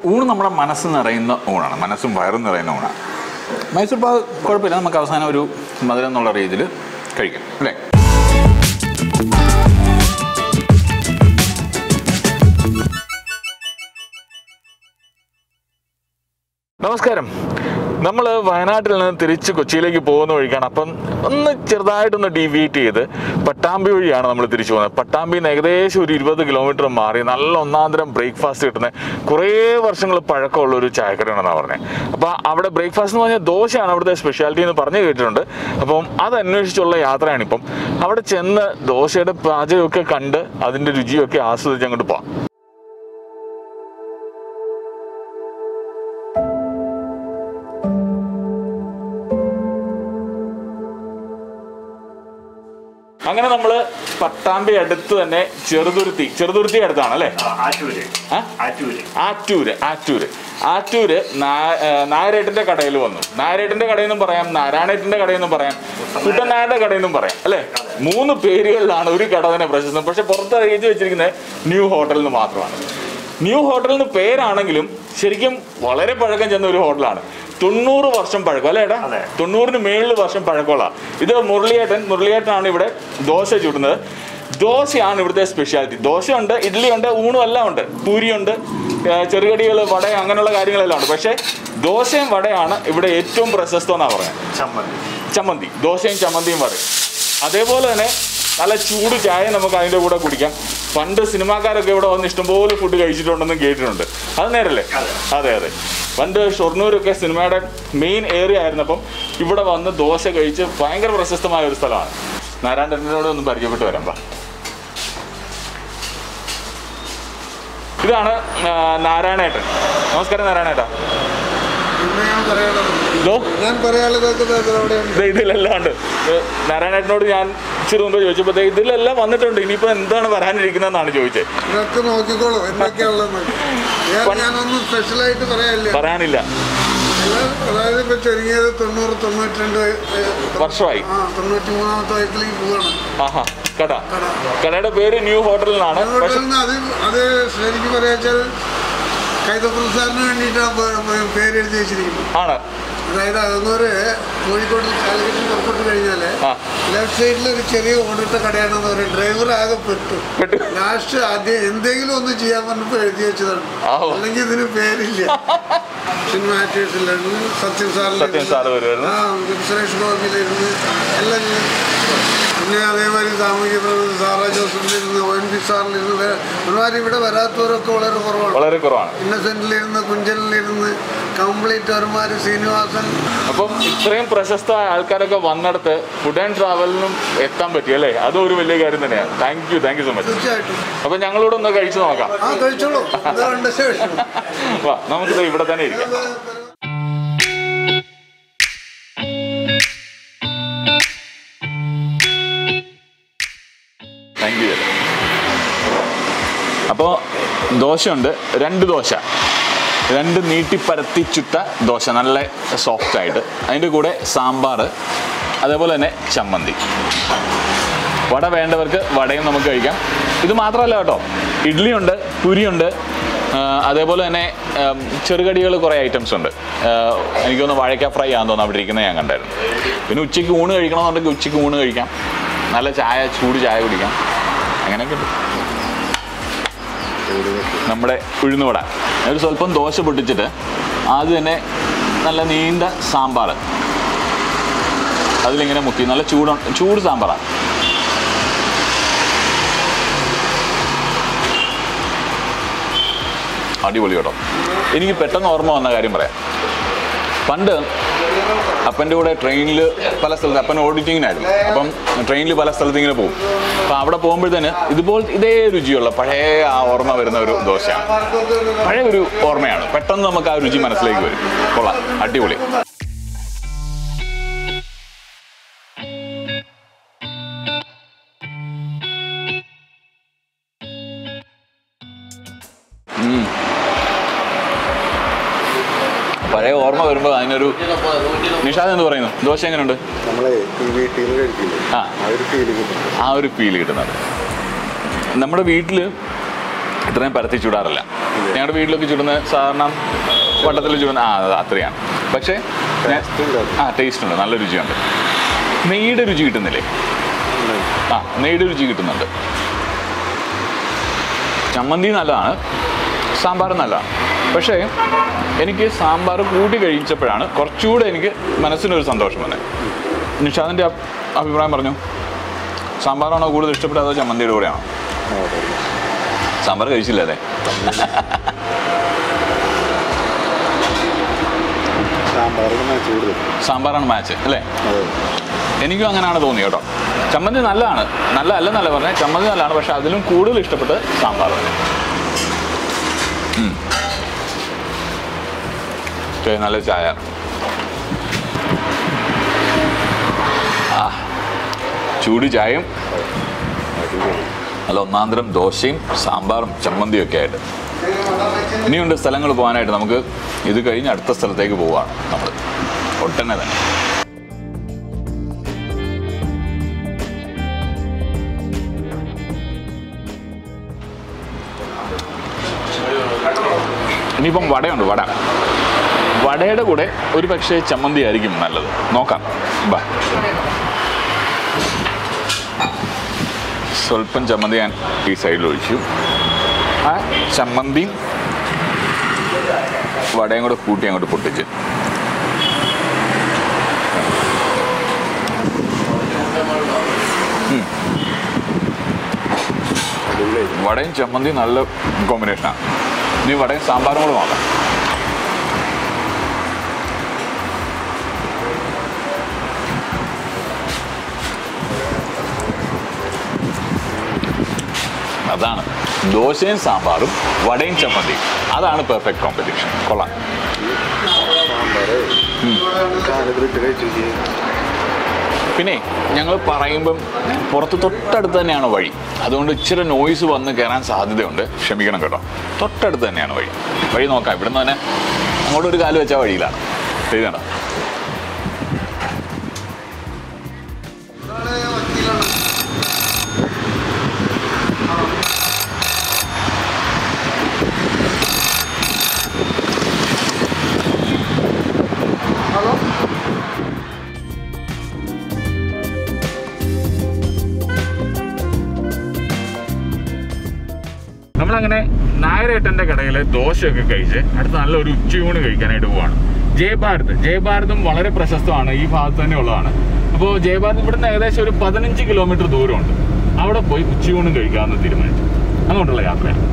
ഊണ് നമ്മുടെ മനസ്സ് നിറയുന്ന ഊണാണ് മനസ്സും വയറും നിറയുന്ന ഊണാണ് മൈസൂർ പാവ് കുഴപ്പമില്ല നമുക്ക് അവസാനം ഒരു മധുരം എന്നുള്ള രീതിയിൽ കഴിക്കാം അല്ലേ നമസ്കാരം നമ്മൾ വയനാട്ടിൽ നിന്ന് തിരിച്ച് കൊച്ചിയിലേക്ക് പോകുന്ന വഴിക്കാണ് അപ്പം ഒന്ന് ചെറുതായിട്ടൊന്ന് ഡീവിയേറ്റ് ചെയ്ത് പട്ടാമ്പി വഴിയാണ് നമ്മൾ തിരിച്ചു പോകുന്നത് പട്ടാമ്പിയിൽ നിന്ന് ഏകദേശം ഒരു ഇരുപത് കിലോമീറ്റർ മാറി നല്ല ഒന്നാന്തരം ബ്രേക്ക്ഫാസ്റ്റ് കിട്ടുന്ന കുറേ വർഷങ്ങൾ പഴക്കമുള്ള ഒരു ചായക്കടയാണെന്നാണ് പറഞ്ഞത് അപ്പോൾ അവിടെ ബ്രേക്ക്ഫാസ്റ്റ് എന്ന് പറഞ്ഞാൽ ദോശയാണ് അവിടുത്തെ സ്പെഷ്യാലിറ്റി എന്ന് പറഞ്ഞു കേട്ടിട്ടുണ്ട് അപ്പം അത് അന്വേഷിച്ചുള്ള യാത്രയാണിപ്പം അവിടെ ചെന്ന് ദോശയുടെ പാചകമൊക്കെ കണ്ട് അതിൻ്റെ രുചിയൊക്കെ ആസ്വദിച്ച് അങ്ങോട്ട് പോകാം അങ്ങനെ നമ്മൾ പട്ടാമ്പി അടുത്ത് തന്നെ ചെറുതുരുത്തി ചെറുതുരുത്തി അടുത്താണ് അല്ലേ ആറ്റൂര് ആ? ആറ്റൂര് ആറ്റൂര് ആറ്റൂര് ആറ്റൂര് നാ- ഏ, നായരേട്ടന്റെ കടയിൽ വന്നു നായരേട്ടന്റെ കടയിൽ നിന്നും പറയാം നാരായണേട്ടന്റെ കടയിൽ നിന്നും പറയാം കുട്ടനായരുടെ കടയിൽ നിന്നും പറയാം അല്ലേ മൂന്ന് പേരുകളിലാണ് ഒരു കട തന്നെ പ്രശസ്തം പക്ഷെ പുറത്ത് എഴുതി വെച്ചിരിക്കുന്നത് ന്യൂ ഹോട്ടൽ എന്ന് മാത്രമാണ് ന്യൂ ഹോട്ടൽ എന്ന് പേരാണെങ്കിലും ശരിക്കും വളരെ പഴക്കം ചെന്ന ഒരു ഹോട്ടലാണ് തൊണ്ണൂറ് വർഷം പഴക്കം അല്ലേ ഏട്ടാ അതെ. തൊണ്ണൂറിന് മേളിൽ വർഷം പഴക്കമുള്ള ഇത് മുരളിയേട്ടൻ മുരളിയേട്ടനാണ് ഇവിടെ ദോശ ചുടുന്നത് ദോശയാണ് ഇവിടുത്തെ സ്പെഷ്യാലിറ്റി ദോശയുണ്ട് ഇഡ്ഡലിയുണ്ട് ഊണും എല്ലാം ഉണ്ട് പൂരിയുണ്ട് ചെറുകടികൾ വട അങ്ങനെയുള്ള കാര്യങ്ങളെല്ലാം ഉണ്ട് പക്ഷേ ദോശയും വടയാണ് ഇവിടെ ഏറ്റവും പ്രശസ്തം എന്നാണ് പറയുന്നത് ചമ്മന്തി ചമ്മന്തി ദോശയും ചമ്മന്തിയും പറയും അതേപോലെ തന്നെ നല്ല ചൂട് ചായ നമുക്ക് അതിൻ്റെ കൂടെ കുടിക്കാം പണ്ട് സിനിമാക്കാരൊക്കെ ഇവിടെ വന്ന് ഇഷ്ടംപോലെ ഫുഡ് കഴിച്ചിട്ടുണ്ടെന്നും കേട്ടിട്ടുണ്ട് അത് നേരല്ലേ അതെ. അതെ അതെ പണ്ട് ഷൊർണൂരൊക്കെ സിനിമയുടെ മെയിൻ ഏരിയ ആയിരുന്നപ്പം ഇവിടെ വന്ന് ദോശ കഴിച്ച് ഭയങ്കര പ്രശസ്തമായ ഒരു സ്ഥലമാണ് നാരായണനോട് ഒന്ന് പരിചയപ്പെട്ട് വരാം വാ ഇതാണ് ആ, നാരായണേട്ടൻ നമസ്കാരം നാരായണേട്ടാ പിന്നെ ഞാൻ പറയണം ഇതോ ഞാൻ പറയാനുള്ളതൊക്കെ ദേ അവിടെയുണ്ട് ദേ ഇതിലെല്ലാം ഉണ്ട് ഏ, നാരായണേട്ടനോട് ഞാൻ ഇച്ചിരി മുമ്പ് ചോദിച്ചപ്പോൾ ഇതിലെല്ലാം വന്നിട്ടുണ്ട് ഇനിയിപ്പോ എന്താണ് വരാനിരിക്കുന്നതെന്നാണ് ചോദിച്ചത് ഇതൊക്കെ നോക്കിക്കോളൂ എന്തൊക്കെയുള്ളതെന്ന് ഞാൻ പണ്ട്- ഞാനൊന്നും സ്പെഷ്യലായിട്ട് പറയാനില്ല പറയാനില്ല എല്ലാം അതായത് ഇപ്പൊ ചുരുങ്ങിയത് തൊണ്ണൂറ് തൊണ്ണൂറ്റിരണ്ട് ഏ, വർഷമായി ആ തൊണ്ണൂറ്റി മൂന്നാമത്തെ വയസ്സിലേക്ക് പോവാണ് ആഹാ കട കട. കടയുടെ പേര് ന്യൂ ഹോട്ടൽ എന്നാണ് അതുകൊണ്ട് പക്ഷെ തന്നെ അത് അത് ശരിക്കും പറയാച്ചാൽ കൈതപ്പുറ സാറിന് വേണ്ടിയിട്ടാണ് പ- പ- പേര് എഴുതി വെച്ചിരിക്കുന്നത് ആണ് അതായത് അതൊന്നൊരു കോഴിക്കോട് കാലിക്കറ്റ് പുറപ്പെട്ടു കഴിഞ്ഞാൽ ആ. ലെഫ്റ്റ് സൈഡിൽ ഒരു ചെറിയ ഓടിട്ട കടയാണെന്ന് പറയും ഡ്രൈവർ ആകെ പെട്ടു പെട്ടു. ലാസ്റ്റ് ആദ്യം എന്തെങ്കിലും ഒന്ന് ചെയ്യാൻ പറഞ്ഞപ്പോൾ എഴുതി വെച്ചതാണ് ആവോ. അല്ലെങ്കിൽ ഇതിന് പേരില്ല സിനിമ ആക്ടേഴ്സിലിരുന്ന് സത്യം സാറിൽ സത്യം സാറ് വരുമായിരുന്നു. ആ സുരേഷ് ഗോപിയിലിരുന്ന് എല്ലാം ഞാൻ പിന്നെ അതേമാതിരി സാമൂഹ്യ പ്രവർത്തകർ സാറാ ജോസഫിലിരുന്ന് ഒ എൻ പി സാറിലിരുന്ന് ഒരുമാതിരി ഇവിടെ വരാത്തവരൊക്കെ വളരെ കുറവാണ് വളരെ കുറവാണ് ഇന്നസെന്റിലിരുന്ന് കുഞ്ചലിലിരുന്ന് കംപ്ലീറ്റ് ഒരുമാതിരി ശ്രീനിവാസൻ അപ്പം ഇത്രയും പ്രശസ്തമായ ആൾക്കാരൊക്കെ വന്നിടത്ത് ഫുഡ് ആൻഡ് ട്രാവലിനും എത്താൻ പറ്റി അല്ലേ അതും ഒരു വലിയ കാര്യം തന്നെയാണ് thank you thank you so much തീർച്ചയായിട്ടും അപ്പൊ ഞങ്ങളോട് ഒന്ന് കഴിച്ചു നോക്കാം ആ കഴിച്ചോളൂ ഇത് കണ്ട ശേഷം വാ നമുക്കിത് ഇവിടെ തന്നെ ഇരിക്കാം താങ്ക് യു അപ്പോൾ ദോശയുണ്ട് രണ്ട് ദോശ രണ്ട് നീട്ടിപ്പരത്തി ചുട്ട ദോശ നല്ല സോഫ്റ്റ് ആയിട്ട് അതിൻ്റെ കൂടെ സാമ്പാർ അതേപോലെ തന്നെ ചമ്മന്തി വട വേണ്ടവർക്ക് വടയും നമുക്ക് കഴിക്കാം ഇത് മാത്രമല്ല കേട്ടോ ഇഡ്ഡലിയുണ്ട് പുരിയുണ്ട് ആ, അതേപോലെ തന്നെ ഉം, ചെറുകടികൾ കുറേ ഐറ്റംസ് ഉണ്ട് ആ, എനിക്ക് തോന്നുന്നു വാഴയ്ക്ക ഫ്രൈ ആണെന്ന് തോന്നുന്നു അവിടെ ഇരിക്കുന്നത് ഞാൻ കണ്ടായിരുന്നു പിന്നെ ഉച്ചയ്ക്ക് ഊണ് കഴിക്കണമെന്നുണ്ടെങ്കിൽ ഉച്ചയ്ക്ക് ഊണ് കഴിക്കാം നല്ല ചായ ചൂട് ചായ കുടിക്കാം അങ്ങനെയൊക്കെ ഉണ്ട് നമ്മുടെ ഉഴുന്നുവട ഒരു സ്വല്പം ദോശ പൊട്ടിച്ചിട്ട് ആദ്യം തന്നെ നല്ല നീണ്ട സാമ്പാർ അതിലിങ്ങനെ മുക്കി നല്ല ചൂട് ചൂട് സാമ്പാറാണ് അടിപൊളി കേട്ടോ എനിക്ക് പെട്ടെന്ന് ഓർമ്മ വന്ന കാര്യം പറയാം പണ്ട് അപ്പൻ്റെ കൂടെ ട്രെയിനിൽ പല സ്ഥലത്ത് അപ്പൻ ഓഡിറ്റിങ്ങിനായിരുന്നു അപ്പം ട്രെയിനിൽ പല സ്ഥലത്ത് ഇങ്ങനെ പോകും അപ്പം അവിടെ പോകുമ്പോഴത്തേന് ഇതുപോലെ ഇതേ രുചിയുള്ള പഴയ ആ ഓർമ്മ വരുന്ന ഒരു ദോശയാണ് പഴയ ഒരു ഓർമ്മയാണ് പെട്ടെന്ന് നമുക്ക് ആ രുചി മനസ്സിലേക്ക് വരും കൊള്ളാം അടിപൊളി ഉം. പഴയ ഓർമ്മ വരുമ്പോൾ അതിനൊരു നിഷാദ് എന്ന് പറയുന്നു ദോശ എങ്ങനെയുണ്ട് നമ്മളെ ഈ വീട്ടിൽ നിന്ന് കഴിക്കില്ലേ ആ. ആ ഒരു ഫീല് കിട്ടും ആ ഒരു ഫീൽ കിട്ടുന്നത് നമ്മുടെ വീട്ടിൽ ഇത്രയും പരത്തി ചൂടാറില്ല ഞങ്ങളുടെ വീട്ടിലൊക്കെ ചുടുന്ന സാധാരണ വട്ടത്തിൽ ചുടുന്ന ആ അത് അത്രയാണ് പക്ഷേ ഞാൻ ആ ടേസ്റ്റ് ഉണ്ട് നല്ല രുചിയുണ്ട് നെയ്യുടെ രുചി കിട്ടുന്നില്ലേ ആ നെയ്യുടെ രുചി കിട്ടുന്നുണ്ട് ചമ്മന്തി നല്ലതാണ് സാമ്പാർ നല്ലതാണ് പക്ഷേ എനിക്ക് സാമ്പാർ കൂട്ടി കഴിച്ചപ്പോഴാണ് കുറച്ചുകൂടെ എനിക്ക് മനസ്സിനൊരു സന്തോഷം വന്നത് നിഷാദിൻ്റെ അഭി- അഭിപ്രായം പറഞ്ഞു സാമ്പാറാണോ കൂടുതൽ ഇഷ്ടപ്പെട്ടത് അതോ ചമ്മന്തിയുടെ കൂടെയാണോ സാമ്പാർ കഴിച്ചില്ല അല്ലേ സാമ്പാറാണ് കൂടുതൽ സാമ്പാറാണ് മാച്ച് അല്ലേ അതെ എനിക്കും അങ്ങനെയാണ് തോന്നി കേട്ടോ ചമ്മന്തി നല്ലതാണ് നല്ല അല്ലെന്നല്ല പറഞ്ഞത് ചമ്മന്തി നല്ലതാണ് പക്ഷെ അതിലും കൂടുതൽ ഇഷ്ടപ്പെട്ടത് സാമ്പാർ തന്നെ ഉം. ചേ, നല്ല ചായ ആ ചൂട് ചായയും നല്ല ഒന്നാന്തരം ദോശയും സാമ്പാറും ചമ്മന്തിയും ഒക്കെ ആയിട്ട് ഇനിയുണ്ട് സ്ഥലങ്ങൾ പോകാനായിട്ട് നമുക്ക് ഇത് കഴിഞ്ഞ് അടുത്ത സ്ഥലത്തേക്ക് പോവുകയാണ് നമ്മൾ ഒട്ടനെ തന്നെ ഇനിയിപ്പം വടയുണ്ട് വട വടയുടെ കൂടെ ഒരു പക്ഷേ ചമ്മന്തി ആയിരിക്കും നല്ലത് നോക്കാം ബാ സ്വല്പം ചമ്മന്തി ഞാൻ ഈ സൈഡിൽ ഒഴിച്ചു ആ ചമ്മന്തിയും വടയും കൂടെ കൂട്ടി അങ്ങോട്ട് പൊട്ടിച്ച് ഉം. അടിപൊളി വടയും ചമ്മന്തിയും നല്ല കോമ്പിനേഷനാണ് ഇനി വടയും സാമ്പാറും കൂടെ നോക്കാം അതാണ് ദോശയും സാമ്പാറും വടയും ചമ്മന്തിയും അതാണ് പെർഫെക്റ്റ് കോമ്പറ്റീഷൻ കൊള്ളാം സാമ്പാറ് കാലത്തിലിട്ട് കഴിച്ചിരിക്കുക പിന്നെ ഞങ്ങൾ പറയുമ്പം പുറത്ത് തൊട്ടടുത്ത് തന്നെയാണ് വഴി അതുകൊണ്ട് ഇച്ചിരി നോയ്സ് വന്ന് കയറാൻ സാധ്യതയുണ്ട് ക്ഷമിക്കണം കേട്ടോ തൊട്ടടുത്ത് തന്നെയാണ് വഴി വഴി നോക്കാം ഇവിടുന്ന് തന്നെ അങ്ങോട്ട് ഒരു കാല് വെച്ച വഴിയിലാണ് ശരിയാണോ ഒരാളെ വക്കീലാണ് ഹലോ നമ്മളങ്ങനെ നായരേട്ടൻ്റെ കടയിൽ ദോശയൊക്കെ കഴിച്ച് അടുത്ത നല്ലൊരു ഉച്ചയൂണ് കഴിക്കാനായിട്ട് പോവാണ് ജയഭാരത് ജയഭാരതും വളരെ പ്രശസ്തമാണ് ഈ ഭാഗത്ത് തന്നെ ഉള്ളതാണ് അപ്പോൾ ജയഭാരത് ഇവിടുന്ന് ഏകദേശം ഒരു പതിനഞ്ച് കിലോമീറ്റർ ദൂരമുണ്ട് അവിടെ പോയി ഉച്ചയൂണും കഴിക്കാമെന്ന് തീരുമാനിച്ചു അങ്ങോട്ടുള്ള യാത്രയാണ്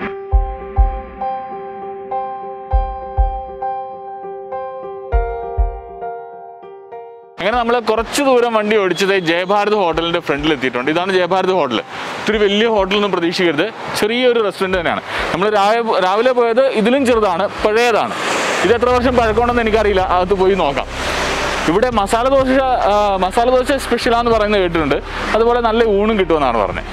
അങ്ങനെ നമ്മൾ കുറച്ച് ദൂരം വണ്ടി ഓടിച്ചത് ജയഭാരത് ഹോട്ടലിന്റെ ഫ്രണ്ടിൽ എത്തിയിട്ടുണ്ട് ഇതാണ് ജയഭാരത് ഹോട്ടൽ ഇത്തിരി വലിയ ഹോട്ടലൊന്നും പ്രതീക്ഷിക്കരുത് ചെറിയൊരു റെസ്റ്റോറൻറ്റ് തന്നെയാണ് നമ്മൾ രാവിലെ രാവിലെ പോയത് ഇതിലും ചെറുതാണ് പഴയതാണ് ഇത് എത്ര വർഷം പഴക്കമുണ്ടെന്ന് എനിക്കറിയില്ല അകത്ത് പോയി നോക്കാം ഇവിടെ മസാല ദോശ ആ, മസാല ദോശ സ്പെഷ്യലാന്ന് പറയുന്നത് കേട്ടിട്ടുണ്ട് അതുപോലെ നല്ല ഊണും കിട്ടുമെന്നാണ് പറഞ്ഞത്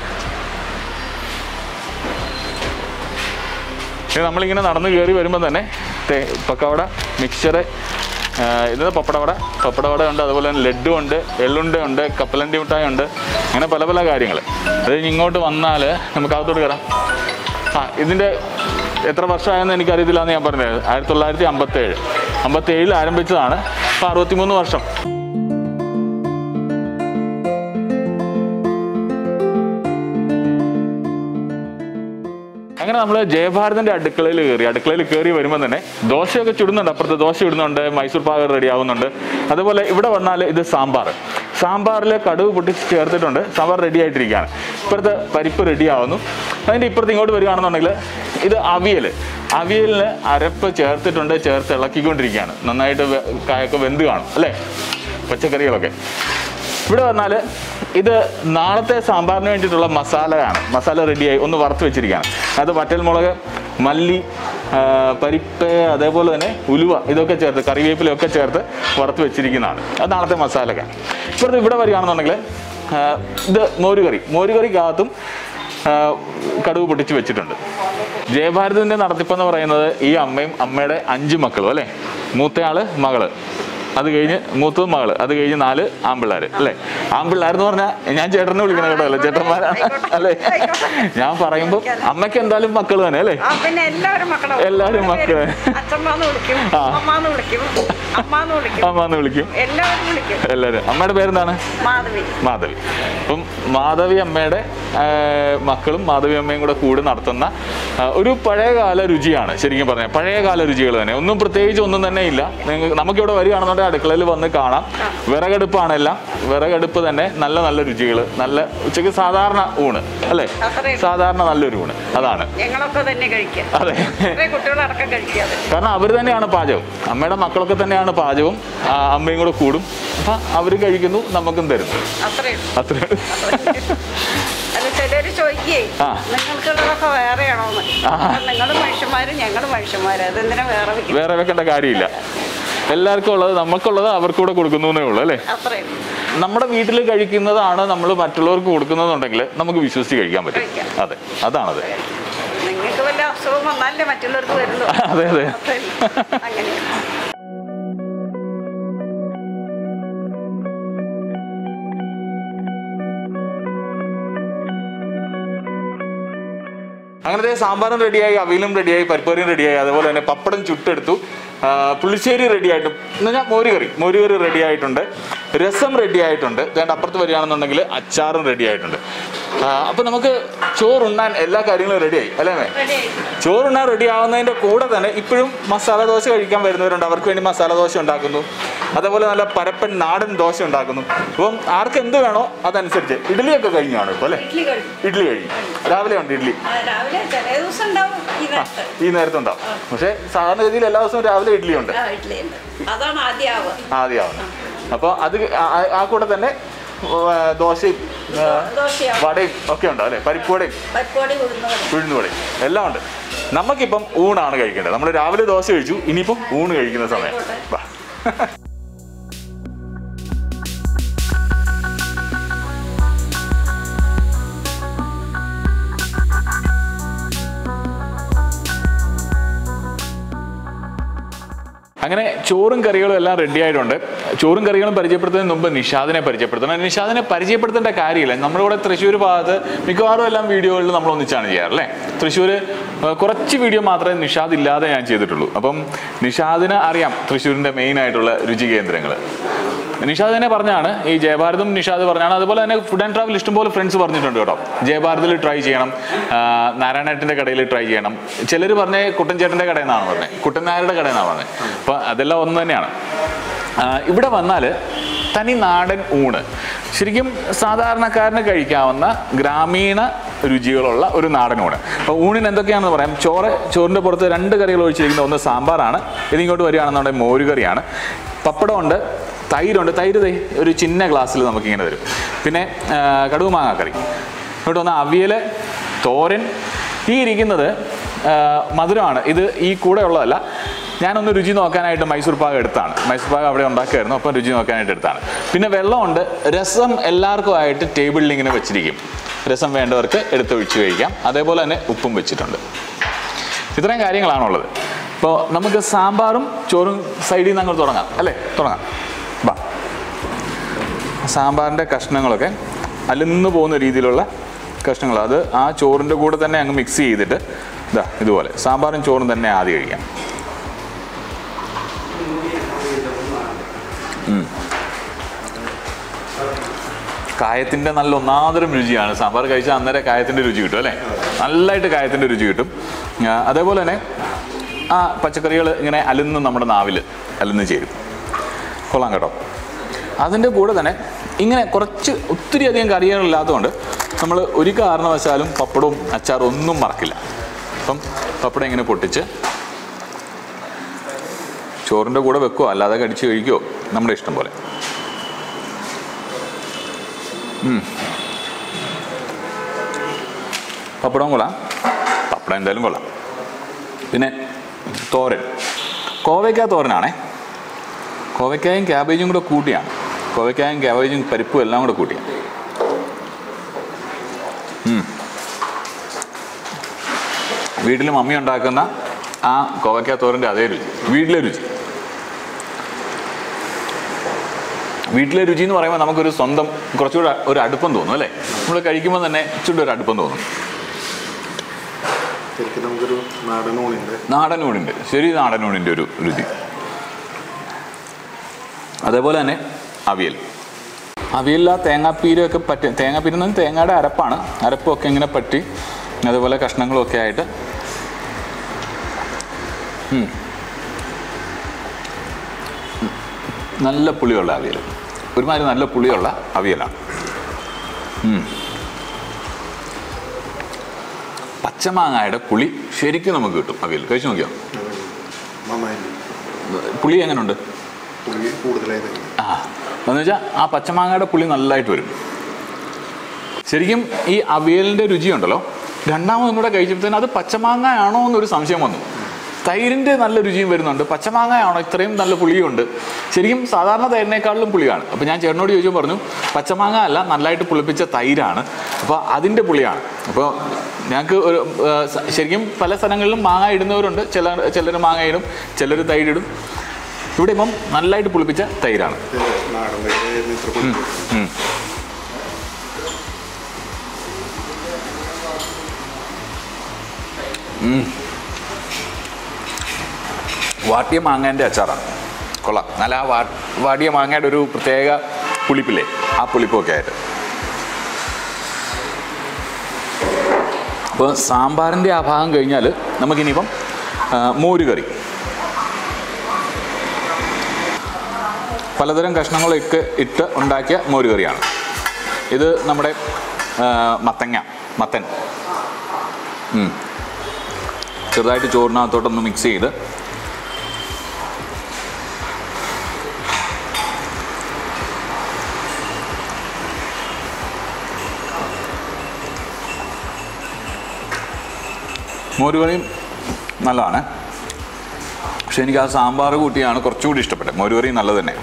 ഇത് നമ്മളിങ്ങനെ നടന്ന് കയറി വരുമ്പോൾ തന്നെ തേ- പക്കവട മിക്സറ് ഇത് പപ്പടവട പപ്പടവട ഉണ്ട് അതുപോലെ തന്നെ ലഡ്ഡു ഉണ്ട് എള്ളുണ്ട ഉണ്ട് കപ്പലണ്ടി മിഠായി ഉണ്ട് അങ്ങനെ പല പല കാര്യങ്ങൾ അത് കഴിഞ്ഞ് ഇങ്ങോട്ട് വന്നാൽ നമുക്ക് അകത്തോട്ട് കയറാം ആ ഇതിൻ്റെ എത്ര വർഷമായെന്ന് എനിക്കറിയത്തില്ല എന്ന് ഞാൻ പറഞ്ഞത് ആയിരത്തി തൊള്ളായിരത്തി അമ്പത്തേഴ് അമ്പത്തേഴിൽ ആരംഭിച്ചതാണ് ഇപ്പോൾ അറുപത്തിമൂന്ന് വർഷം അങ്ങനെ നമ്മൾ ജയഭാരതിന്റെ അടുക്കളയിൽ കയറി അടുക്കളയിൽ കയറി വരുമ്പോൾ തന്നെ ദോശയൊക്കെ ചുടുന്നുണ്ട് അപ്പുറത്ത് ദോശ ഇടുന്നുണ്ട് മൈസൂർ പാക റെഡി ആവുന്നുണ്ട് അതുപോലെ ഇവിടെ വന്നാൽ ഇത് സാമ്പാർ സാമ്പാറിൽ കടുവ് പൊട്ടിച്ച് ചേർത്തിട്ടുണ്ട് സാമ്പാർ റെഡി ആയിട്ടിരിക്കുകയാണ് ഇപ്പുറത്തെ പരിപ്പ് റെഡി ആവുന്നു അതിൻ്റെ ഇപ്പുറത്ത് ഇങ്ങോട്ട് വരികയാണെന്നുണ്ടെങ്കിൽ ഇത് അവിയൽ അവിയലിന് അരപ്പ് ചേർത്തിട്ടുണ്ട് ചേർത്ത് ഇളക്കിക്കൊണ്ടിരിക്കുകയാണ് നന്നായിട്ട് വെ- കായൊക്കെ വെന്ത് കാണും അല്ലേ പച്ചക്കറികളൊക്കെ ഇവിടെ വന്നാൽ ഇത് നാളത്തെ സാമ്പാറിന് വേണ്ടിയിട്ടുള്ള മസാലയാണ് മസാല റെഡിയായി ഒന്ന് വറുത്ത് വെച്ചിരിക്കുകയാണ് അത് വറ്റൽമുളക് മല്ലി ആ, പരിപ്പ് അതേപോലെ തന്നെ ഉലുവ ഇതൊക്കെ ചേർത്ത് കറിവേപ്പിലൊക്കെ ചേർത്ത് വറുത്ത് വെച്ചിരിക്കുന്നതാണ് അത് നാളത്തെ മസാലയൊക്കെ ഇപ്പോഴത്തെ ഇവിടെ വരികയാണെന്നുണ്ടെങ്കിൽ ആ, ഇത് മോരുകറി മോരുകറിക്കകത്തും ആ, കടുക് പൊട്ടിച്ച് വെച്ചിട്ടുണ്ട് ജയഭാരതിൻ്റെ നടത്തിപ്പെന്ന് പറയുന്നത് ഈ അമ്മയും അമ്മയുടെ അഞ്ച് മക്കളും അല്ലേ മൂത്തയാള് മകള് അത് കഴിഞ്ഞ് മൂത്തത് മകള് അത് കഴിഞ്ഞ് നാല് ആമ്പിള്ളേർ അല്ലേ ആമ്പിള്ളേർ എന്ന് പറഞ്ഞാൽ ഞാൻ ചേട്ടനെ വിളിക്കണ കേട്ടോ അല്ലേ ചേട്ടന്മാരാണ് അല്ലേ ഞാൻ പറയുമ്പോൾ അമ്മയ്ക്ക് എന്തായാലും മക്കൾ തന്നെ അല്ലേ ആ, പിന്നെ എല്ലാവരും മക്കളും എല്ലാവരും മക്കള്. അച്ഛമ്മാന്ന് വിളിക്കും ആ. അമ്മാന്ന് വിളിക്കും അമ്മാന്ന് വിളിക്കും അമ്മന്ന് വിളിക്കും എല്ലാവരും വിളിക്കും എല്ലാവരും അമ്മയുടെ പേരെന്താണ് മാധവി മാധവി അപ്പം മാധവി അമ്മയുടെ ആ, മക്കളും മാധവി അമ്മയും കൂടെ കൂടി നടത്തുന്ന ആ, ഒരു പഴയകാല രുചിയാണ് ശരിക്കും പറഞ്ഞാൽ പഴയകാല രുചികൾ തന്നെ ഒന്നും പ്രത്യേകിച്ച് ഒന്നും തന്നെ ഇല്ല നിങ്ങൾക്ക് നമുക്കിവിടെ വരികയാണെന്നുണ്ടെങ്കിൽ അടുക്കളയിൽ വന്ന് കാണാം വിറകടുപ്പാണ് എല്ലാം വിറകടുപ്പ് തന്നെ നല്ല നല്ല രുചികൾ നല്ല ഉച്ചയ്ക്ക് സാധാരണ ഊണ് അല്ലേ അത്രയും. സാധാരണ നല്ലൊരു ഊണ് അതാണ് ഞങ്ങളൊക്കെ തന്നെ കഴിക്കുക അതെ കുറേ കുട്ടികളടക്കം കഴിക്കാതെ കാരണം അവർ തന്നെയാണ് പാചകം അമ്മയുടെ മക്കളൊക്കെ തന്നെയാണ് പാചകം ആ, അമ്മയും കൂടെ കൂടും അപ്പം അവർ കഴിക്കുന്നു നമുക്കും തരുന്നു അത്രയും അത്രേ അല്ല ചിലര് ചോദിക്കേ ആ. നിങ്ങൾക്കുള്ളതൊക്കെ വേറെയാണോന്ന് ആ. നിങ്ങളും മനുഷ്യന്മാരും ഞങ്ങളും മനുഷ്യന്മാരും അതെന്തിനാ വേറെ വെക്കും വേറെ വെക്കേണ്ട കാര്യമില്ല എല്ലാവർക്കും ഉള്ളത് നമുക്കുള്ളത് അവർക്ക് കൂടെ കൊടുക്കുന്നു എന്നേ ഉള്ളൂ അല്ലേ അത്രയും നമ്മുടെ വീട്ടിൽ കഴിക്കുന്നതാണ് നമ്മൾ മറ്റുള്ളവർക്ക് കൊടുക്കുന്നതെന്നുണ്ടെങ്കിൽ നമുക്ക് വിശ്വസിച്ച് കഴിക്കാൻ പറ്റും കഴിക്കാം. അതെ അതാണത് നിങ്ങൾക്ക് വല്ല അസുഖം വന്നാലേ മറ്റുള്ളവർക്ക് വരുള്ളൂ അതെ അതെ അത്രയും. അങ്ങനെയാണ് അങ്ങനത്തെ സാമ്പാറും റെഡിയായി അവിയലും റെഡിയായി പരിപ്പറിയും റെഡിയായി അതുപോലെ തന്നെ പപ്പടം ചുട്ടെടുത്തു ആ, പുളിശ്ശേരി റെഡി ആയിട്ട് എന്ന് പറഞ്ഞാൽ മോരുകറി മോരുകറി റെഡി ആയിട്ടുണ്ട് രസം റെഡി ആയിട്ടുണ്ട് വേണ്ട അപ്പുറത്ത് വരികയാണെന്നുണ്ടെങ്കിൽ അച്ചാറും റെഡി ആയിട്ടുണ്ട് ആ, അപ്പൊ നമുക്ക് ചോറുണ്ണാൻ എല്ലാ കാര്യങ്ങളും റെഡിയായി അല്ലേ മേ റെഡിയായി ചോറുണ്ണാൻ റെഡി ആവുന്നതിന്റെ കൂടെ തന്നെ ഇപ്പോഴും മസാല ദോശ കഴിക്കാൻ വരുന്നവരുണ്ട് അവർക്ക് വേണ്ടി മസാല ദോശ ഉണ്ടാക്കുന്നു അതേപോലെ നല്ല പരപ്പൻ നാടൻ ദോശ ഉണ്ടാക്കുന്നു അപ്പം ആർക്ക് എന്ത് വേണോ അതനുസരിച്ച് ഇഡ്ഡലിയൊക്കെ കഴിഞ്ഞാണ് ഇപ്പോൾ അല്ലേ ഇഡ്ഡലി കഴിയും ഇഡ്ഡലി കഴിഞ്ഞു രാവിലെ ഉണ്ട് ഇഡ്ഡലി ആ, രാവിലെ ചില ദിവസം ഉണ്ടാവും ഈ നേരത്ത് ഈ നേരത്തെ ഉണ്ടാവും പക്ഷേ സാധാരണ രീതിയിൽ എല്ലാ ദിവസവും രാവിലെ ഇഡ്ഡലി ഉണ്ട് ആ ഇഡ്ഡലി ഉണ്ട് അതാണ് ആദ്യം ആവുക ആദ്യമാവുന്നത് അപ്പോൾ അത് ആ- ആ- ആ കൂടെ തന്നെ ആ, ദോശയും ആ, ദോശയാവും വടയും ഒക്കെ ഉണ്ടാവും അല്ലേ പരിപ്പുവടയും പരിപ്പോടി ഉഴുന്നവരും ഉഴുന്നുവടയും എല്ലാം ഉണ്ട് നമുക്കിപ്പം ഊണാണ് കഴിക്കേണ്ടത് നമ്മൾ രാവിലെ ദോശ കഴിച്ചു ഇനിയിപ്പം ഊണ് കഴിക്കുന്ന സമയം വാ. അങ്ങനെ ചോറും കറികളും എല്ലാം റെഡി ആയിട്ടുണ്ട് ചോറും കറികളും പരിചയപ്പെടുത്തുന്നതിന് മുമ്പ് നിഷാദിനെ പരിചയപ്പെടുത്തണം നിഷാദിനെ പരിചയപ്പെടുത്തേണ്ട കാര്യമില്ല നമ്മളിവിടെ തൃശ്ശൂർ ഭാഗത്ത് മിക്കവാറും എല്ലാം വീഡിയോകളിൽ നമ്മൾ ഒന്നിച്ചാണ് ചെയ്യാറ് അല്ലേ തൃശ്ശൂർ കുറച്ച് വീഡിയോ മാത്രമേ നിഷാദ് ഇല്ലാതെ ഞാൻ ചെയ്തിട്ടുള്ളൂ അപ്പം നിഷാദിന് അറിയാം തൃശ്ശൂരിൻ്റെ മെയിൻ ആയിട്ടുള്ള രുചി കേന്ദ്രങ്ങൾ നിഷാദ് തന്നെ പറഞ്ഞാണ് ഈ ജയഭാരതും നിഷാദ് പറഞ്ഞാണ് അതുപോലെ തന്നെ ഫുഡ് ആൻഡ് ട്രാവൽ ഇഷ്ടംപോലെ ഫ്രണ്ട്സ് പറഞ്ഞിട്ടുണ്ട് കേട്ടോ ജയഭാരതിൽ ട്രൈ ചെയ്യണം ആ, നാരായണേട്ടൻ്റെ കടയിൽ ട്രൈ ചെയ്യണം ചിലർ പറഞ്ഞ കുട്ടൻചേട്ടൻ്റെ കടയിൽ നിന്നാണ് പറഞ്ഞത് കുട്ടൻ നായരുടെ കടയിൽ നിന്നാണ് പറഞ്ഞത് അപ്പോൾ അതെല്ലാം ഒന്ന് തന്നെയാണ് ആ, ഇവിടെ വന്നാൽ തനി നാടൻ ഊണ് ശരിക്കും സാധാരണക്കാരന് കഴിക്കാവുന്ന ഗ്രാമീണ രുചികളുള്ള ഒരു നാടൻ ഊണ് അപ്പോൾ ഊണിന് എന്തൊക്കെയാണെന്ന് പറയാം ചോറ് ചോറിൻ്റെ പുറത്ത് രണ്ട് കറികൾ ഒഴിച്ചിരിക്കുന്ന ഒന്ന് സാമ്പാറാണ് ഇതിങ്ങോട്ട് വരികയാണെന്നുണ്ടെങ്കിൽ മോരുകറിയാണ് പപ്പടമുണ്ട് തൈരുണ്ട് തൈര് ദേ ഒരു ചിന്ന ഗ്ലാസ്സിൽ നമുക്കിങ്ങനെ തരും പിന്നെ ആ, കടുക് മാങ്ങാക്കറി ഇങ്ങോട്ട് വന്ന അവിയൽ തോരൻ ഈ ഇരിക്കുന്നത് ആ, മധുരമാണ് ഇത് ഈ കൂടെ ഉള്ളതല്ല ഞാനൊന്ന് രുചി നോക്കാനായിട്ട് മൈസൂർ പാകം എടുത്താണ് മൈസൂർ പാകം അവിടെ ഉണ്ടാക്കുമായിരുന്നു അപ്പം രുചി നോക്കാനായിട്ട് എടുത്താണ് പിന്നെ വെള്ളമുണ്ട് രസം എല്ലാവർക്കും ആയിട്ട് ടേബിളിൽ ഇങ്ങനെ വെച്ചിരിക്കും രസം വേണ്ടവർക്ക് എടുത്തൊഴിച്ച് കഴിക്കാം അതേപോലെ തന്നെ ഉപ്പും വെച്ചിട്ടുണ്ട് ഇത്രയും കാര്യങ്ങളാണുള്ളത് അപ്പോൾ നമുക്ക് സാമ്പാറും ചോറും സൈഡിൽ നിന്ന് അങ്ങോട്ട് തുടങ്ങാം അല്ലേ തുടങ്ങാം ബാ സാമ്പാറിൻ്റെ കഷ്ണങ്ങളൊക്കെ അലിന്ന് പോകുന്ന രീതിയിലുള്ള കഷ്ണങ്ങൾ അത് ആ ചോറിൻ്റെ കൂടെ തന്നെ അങ്ങ് മിക്സ് ചെയ്തിട്ട് ഇതാ ഇതുപോലെ സാമ്പാറും ചോറും തന്നെ ആദ്യം കഴിക്കാം ഉം. കായത്തിൻ്റെ നല്ല ഒന്നാന്തരം രുചിയാണ് സാമ്പാർ കഴിച്ചാൽ അന്നേരം കായത്തിൻ്റെ രുചി കിട്ടും അല്ലേ നല്ലതായിട്ട് കായത്തിൻ്റെ രുചി കിട്ടും ആ, അതേപോലെ തന്നെ ആ പച്ചക്കറികൾ ഇങ്ങനെ അലുന്ന് നമ്മുടെ നാവിൽ അലുന്ന് ചേരും കൊള്ളാം കേട്ടോ അതിൻ്റെ കൂടെ തന്നെ ഇങ്ങനെ കുറച്ച് ഒത്തിരി അധികം കറികളില്ലാത്തതുകൊണ്ട് നമ്മൾ ഒരു കാരണവശാലും പപ്പടവും അച്ചാറും ഒന്നും മറക്കില്ല അപ്പം പപ്പടം ഇങ്ങനെ പൊട്ടിച്ച് ചോറിൻ്റെ കൂടെ വെക്കുമോ അല്ലാതെ കടിച്ച് കഴിക്കുമോ നമ്മുടെ ഇഷ്ടം പോലെ ഉം. പപ്പടവും കൊള്ളാം പപ്പടം എന്തായാലും കൊള്ളാം പിന്നെ തോരൻ കോവയ്ക്ക തോരനാണേ കോവയ്ക്കായും ക്യാബേജും കൂടെ കൂട്ടിയാണ് കോവയ്ക്കായും ക്യാബേജും പരിപ്പും എല്ലാം കൂടെ കൂട്ടിയാണ് വീട്ടിൽ മമ്മി ഉണ്ടാക്കുന്ന ആ കോവയ്ക്ക തോരൻ്റെ അതേ രുചി വീട്ടിലെ രുചി വീട്ടിലെ രുചി എന്ന് പറയുമ്പോൾ നമുക്കൊരു സ്വന്തം കുറച്ചുകൂടെ ഒരു അടുപ്പം തോന്നും അല്ലേ നമ്മൾ കഴിക്കുമ്പോൾ തന്നെ ഇച്ചിരി ഒരു അടുപ്പം തോന്നും ശരിക്കും നമുക്കൊരു നാടൻ ഊണിൻ്റെ നാടൻ ഊണിൻ്റെ ശരി നാടൻ ഊണിൻ്റെ ഒരു രുചി അതേപോലെ തന്നെ അവിയൽ അവിയലിൽ ആ തേങ്ങാപ്പീരൊക്കെ പറ്റി തേങ്ങാപ്പീര് എന്ന് പറഞ്ഞാൽ തേങ്ങയുടെ അരപ്പാണ് അരപ്പൊക്കെ ഇങ്ങനെ പറ്റി അതുപോലെ കഷ്ണങ്ങളും ഒക്കെ ആയിട്ട് ഉം. ഉം. നല്ല പുളിയുള്ള അവിയൽ ഒരുമാതിരി നല്ല പുളിയുള്ള അവിയലാണ് ഉം. പച്ചമാങ്ങയുടെ പുളി ശരിക്കും നമുക്ക് കിട്ടും അവിയൽ കഴിച്ചു നോക്കിയോ നന്നായിട്ട് പുളി എങ്ങനെയുണ്ട് പുളി കൂടുതലായി തന്നെ ആ എന്ന് വെച്ചാൽ ആ പച്ചമാങ്ങയുടെ പുളി നല്ലതായിട്ട് വരും ശരിക്കും ഈ അവിയലിൻ്റെ രുചിയുണ്ടല്ലോ രണ്ടാമതും കൂടെ കഴിച്ചപ്പോഴത്തേന് അത് പച്ചമാങ്ങ ആണോ എന്നൊരു സംശയം വന്നു തൈരിൻ്റെ നല്ല രുചിയും വരുന്നുണ്ട് പച്ചമാങ്ങ ആണോ ഇത്രയും നല്ല പുളിയുണ്ട് ശരിക്കും സാധാരണ തൈരിനേക്കാളിലും പുളിയാണ് അപ്പോൾ ഞാൻ ചേട്ടനോട് ചോദിച്ചു പറഞ്ഞു പച്ചമാങ്ങ അല്ല നല്ലതായിട്ട് പുളിപ്പിച്ച തൈരാണ് അപ്പോൾ അതിൻ്റെ പുളിയാണ് അപ്പോൾ ഞങ്ങൾക്ക് ഒരു ആ, സ- ശരിക്കും പല സ്ഥലങ്ങളിലും മാങ്ങ ഇടുന്നവരുണ്ട് ചില ചിലർ മാങ്ങ ഇടും ചിലർ തൈരിടും ഇവിടെ ഇപ്പം നല്ലതായിട്ട് പുളിപ്പിച്ച തൈരാണ് നാടൻ തൈരായിരുന്നു ഇത്ര പുളി ഉം. ഉം. വാട്ടിയ മാങ്ങേൻ്റെ അച്ചാറാണ് കൊള്ളാം നല്ല ആ വാ വാടിയ മാങ്ങയുടെ ഒരു പ്രത്യേക പുളിപ്പില്ലേ ആ പുളിപ്പൊക്കെ ആയിട്ട് അപ്പോൾ സാമ്പാറിൻ്റെ ആ ഭാഗം കഴിഞ്ഞാൽ നമുക്കിനിയിപ്പം ആ, മോരുകറി പലതരം കഷ്ണങ്ങളൊക്കെ ഇട്ട് ഉണ്ടാക്കിയ മോരുകറിയാണ് ഇത് നമ്മുടെ ആ, മത്തങ്ങ മത്തൻ ഉം. ചെറുതായിട്ട് ചോറിനകത്തോട്ടൊന്ന് മിക്സ് ചെയ്ത് മോരുകറിയും നല്ലതാണ് പക്ഷെ എനിക്ക് ആ സാമ്പാർ കൂട്ടിയാണ് കുറച്ചുകൂടി ഇഷ്ടപ്പെട്ടത് മോരുകറി നല്ലത് തന്നെ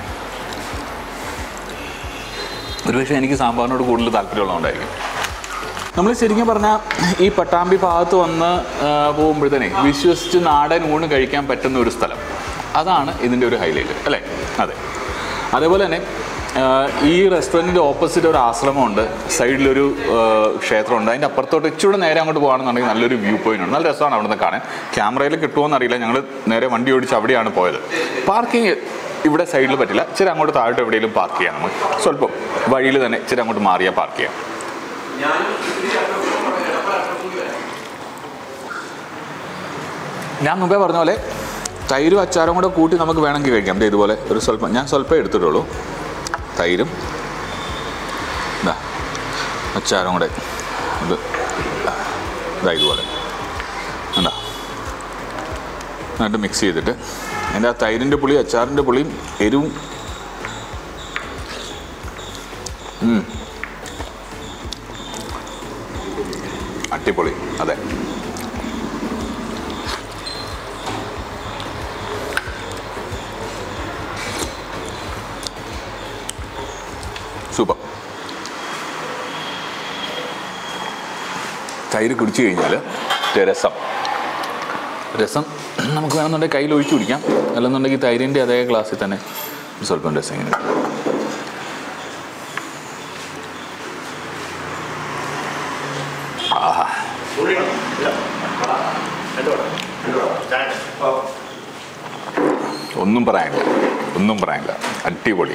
ഒരുപക്ഷെ എനിക്ക് സാമ്പാറിനോട് കൂടുതൽ താല്പര്യമുള്ളതുകൊണ്ടായിരിക്കും നമ്മൾ ശരിക്കും പറഞ്ഞാൽ ഈ പട്ടാമ്പി ഭാഗത്ത് വന്ന് പോകുമ്പോഴത്തേനെ വിശ്വസിച്ച് നാടൻ ഊണ് കഴിക്കാൻ പറ്റുന്ന ഒരു സ്ഥലം അതാണ് ഇതിൻ്റെ ഒരു ഹൈലൈറ്റ് അല്ലേ അതെ അതേപോലെ തന്നെ ആ, ഈ റെസ്റ്റോറൻറ്റിൻ്റെ ഓപ്പോസിറ്റ് ഒരു ആശ്രമമുണ്ട് സൈഡിലൊരു ആ, ക്ഷേത്രമുണ്ട് അതിൻ്റെ അപ്പുറത്തോട്ട് ഇച്ചിരി നേരെ അങ്ങോട്ട് പോകുകയാണെന്നുണ്ടെങ്കിൽ നല്ലൊരു വ്യൂ പോയിന്റ് ഉണ്ട് നല്ല രസമാണ് അവിടെ നിന്ന് കാണാൻ ക്യാമറയിൽ കിട്ടുമോ അറിയില്ല ഞങ്ങൾ നേരെ വണ്ടി ഓടിച്ച് അവിടെയാണ് പോയത് പാർക്കിംഗ് ഇവിടെ സൈഡിൽ പറ്റില്ല ഇച്ചിരി അങ്ങോട്ട് താഴോട്ട് എവിടെയെങ്കിലും പാർക്ക് ചെയ്യാം നമുക്ക് സ്വല്പം വഴിയിൽ തന്നെ ഇച്ചിരി അങ്ങോട്ട് മാറിയാൽ പാർക്ക് ചെയ്യാം ഞാൻ മുമ്പേ പറഞ്ഞ പോലെ തൈരും അച്ചാറും കൂടെ കൂട്ടി നമുക്ക് വേണമെങ്കിൽ കഴിക്കാം ദേ ഇതുപോലെ ഒരു സ്വല്പം ഞാൻ സ്വല്പം എടുത്തിട്ടുള്ളൂ തൈരും ഇതാ അച്ചാറും കൂടെ ഇത് ഇതാ ഇതുപോലെ എന്താ എന്നിട്ട് മിക്സ് ചെയ്തിട്ട് അതിൻ്റെ ആ തൈരിൻ്റെ പുളി അച്ചാറിൻ്റെ പുളിയും എരിവും ഉം. അടിപൊളി അതെ സൂപ്പർ തൈര് കുടിച്ചു കഴിഞ്ഞാൽ രസം രസം നമുക്ക് വേണമെന്നുണ്ടെങ്കിൽ കയ്യിൽ ഒഴിച്ചു കുടിക്കാം അല്ലെന്നുണ്ടെങ്കിൽ തൈരിൻ്റെ അതേ ഗ്ലാസ്സിൽ തന്നെ ഒരു സ്വല്പം രസം ഇങ്ങനെ ആഹാ ഒന്നും പറയാനില്ല ഒന്നും പറയാനില്ല അടിപൊളി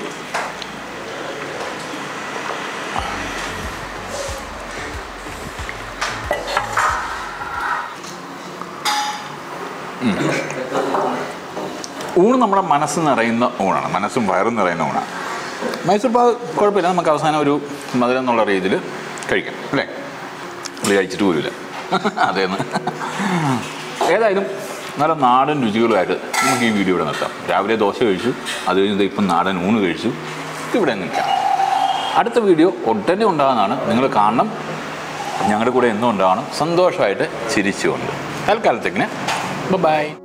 ഊണ് നമ്മുടെ മനസ്സ് നിറയുന്ന ഊണാണ് മനസ്സും വയറും നിറയുന്ന ഊണാണ് മൈസൂർ പാവ് കുഴപ്പമില്ല നമുക്ക് അവസാനം ഒരു മധുരം എന്നുള്ള രീതിയിൽ കഴിക്കാം അല്ലേ ഇത് കഴിച്ചിട്ട് പോലില്ല അതേന്ന് ഏതായാലും നല്ല നാടൻ രുചികളുമായിട്ട് നമുക്ക് ഈ വീഡിയോ ഇവിടെ നിർത്താം രാവിലെ ദോശ കഴിച്ചു അത് കഴിഞ്ഞ് ഇപ്പം നാടൻ ഊണ് കഴിച്ചു ഇവിടെ നിൽക്കാം അടുത്ത വീഡിയോ ഉടനെ ഉണ്ടാകുന്നതാണ് നിങ്ങൾ കാണണം ഞങ്ങളുടെ കൂടെ എന്നും ഉണ്ടാവണം സന്തോഷമായിട്ട് ചിരിച്ചുകൊണ്ട് തൽക്കാലത്തേക്കിന് ബൈ